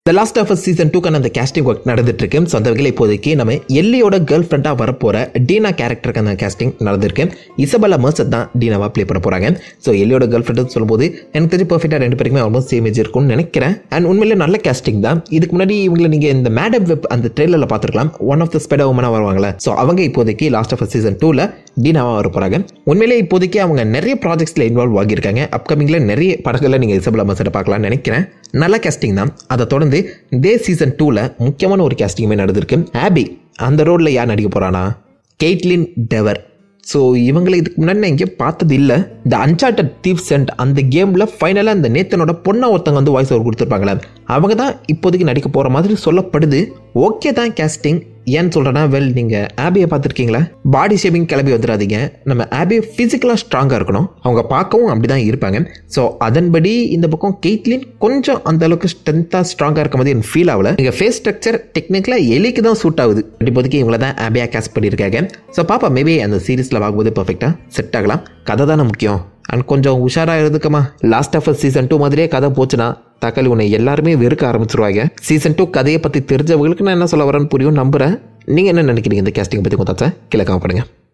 the last of season டூக்கான அந்த casting work நடந்துட்டு இருக்கு ஸோ அந்த வகையில் இப்போதைக்கு நம்ம எல்லியோட கேர்ள் ஃப்ரெண்டாக வரப்போற டீனா கேரக்டருக்கு அந்த கேஸ்டிங் நடந்திருக்கு இசபெல்லா மர்சத் தான் டீனாவாக ப்ளே பண்ண போகிறாங்க ஸோ எல்லியோட கேர்ள் ஃப்ரெண்டுன்னு சொல்லும்போது எனக்கு தெரிஞ்சு பர்ஃபெக்டாக ரெண்டு பேருக்குமே ஆல்மோஸ்ட் சேம் ஏஜ் இருக்கும்னு நினைக்கிறேன் அண்ட் உண்மையிலே நல்ல கேஸ்டிங் தான் இதுக்கு முன்னாடி இவங்களை நீங்கள் இந்த மேடம் வெப் அந்த ட்ரெயிலரில் பார்த்துருக்கலாம் ஒன் ஆஃப் த ஸ்பெட உமனாக வருவாங்களே ஸோ அவங்க இப்போதைக்கு லாஸ்ட் ஆஃப் சீசன் டூவில் டீனாவாக வர போகிறாங்க உண்மையிலே இப்போதைக்கு அவங்க நிறைய ப்ராஜெக்ட்ஸில் இன்வால்வ் ஆகியிருக்காங்க அப்கமிங்கில் நிறைய படங்களில் நீங்கள் இசபெல்லா மர்சட்டை பார்க்கலாம்னு நினைக்கிறேன் நல்ல கேஸ்டிங் தான் அதை தொடர்ந்து இதே சீசன் டூவில் முக்கியமான ஒரு கேஸ்டிங்குமே நடந்திருக்கு ஆபி அந்த ரோலில் யார் நடிக்க போகிறானா கெய்ட்லின் டெவர் ஸோ இவங்களை இதுக்கு முன்னாடி நான் எங்கேயும் பார்த்தது இல்லை இந்த அன்சார்டட் தீவ் சென்ட் அந்த கேமில் ஃபைனலாக அந்த நேத்தனோட பொண்ணை ஒருத்தவங்க வந்து வாய்ஸ் ஓவர் கொடுத்துருப்பாங்களே அவங்க தான் இப்போதைக்கு நடிக்க போகிற மாதிரி சொல்லப்படுது ஓகே தான் கேஸ்டிங் ஏன்னு சொல்கிறேன்னா வெல் நீங்கள் ஆபியை பார்த்துருக்கீங்களா பாடி ஷேப்பிங் கிளம்பி வந்துடாதீங்க நம்ம ஆபி ஃபிசிக்கலாக ஸ்ட்ராங்காக இருக்கணும் அவங்க பார்க்கவும் அப்படி தான் இருப்பாங்க ஸோ அதன்படி இந்த பக்கம் கெய்ட்லின் கொஞ்சம் அந்த அளவுக்கு ஸ்ட்ரென்த்தாக ஸ்ட்ராங்காக இருக்க மாதிரி எனக்கு ஃபீல் ஆகல எங்கள் ஃபேஸ் ஸ்ட்ரக்சர் டெக்னிக்கலாக எலிக்கு தான் சூட் ஆகுது இப்போதைக்கு இவங்கள தான் ஆபியாக கேஸ்ட் பண்ணியிருக்காங்க ஸோ பாப்பா மேபி அந்த சீரீஸில் பார்க்கும்போது பர்ஃபெக்டாக செட் ஆகலாம் கதை தானே முக்கியம் அண்ட் கொஞ்சம் உஷாராக இருந்துக்கமா லாஸ்ட் ஆஃப் சீசன் டூ மாதிரியே கதை போச்சுன்னா தக்காளி உன்னை எல்லாருமே வெறுக்க ஆரம்பிச்சிருவாங்க சீசன் டூ கதையை பற்றி தெரிஞ்சவங்களுக்கு நான் என்ன சொல்ல வரேன்னு புரியும் நம்புகிறேன் நீங்கள் என்ன நினைக்கிறீங்க இந்த கேஸ்டிங் பற்றி கொஞ்சம் கீழே காம பண்ணுங்க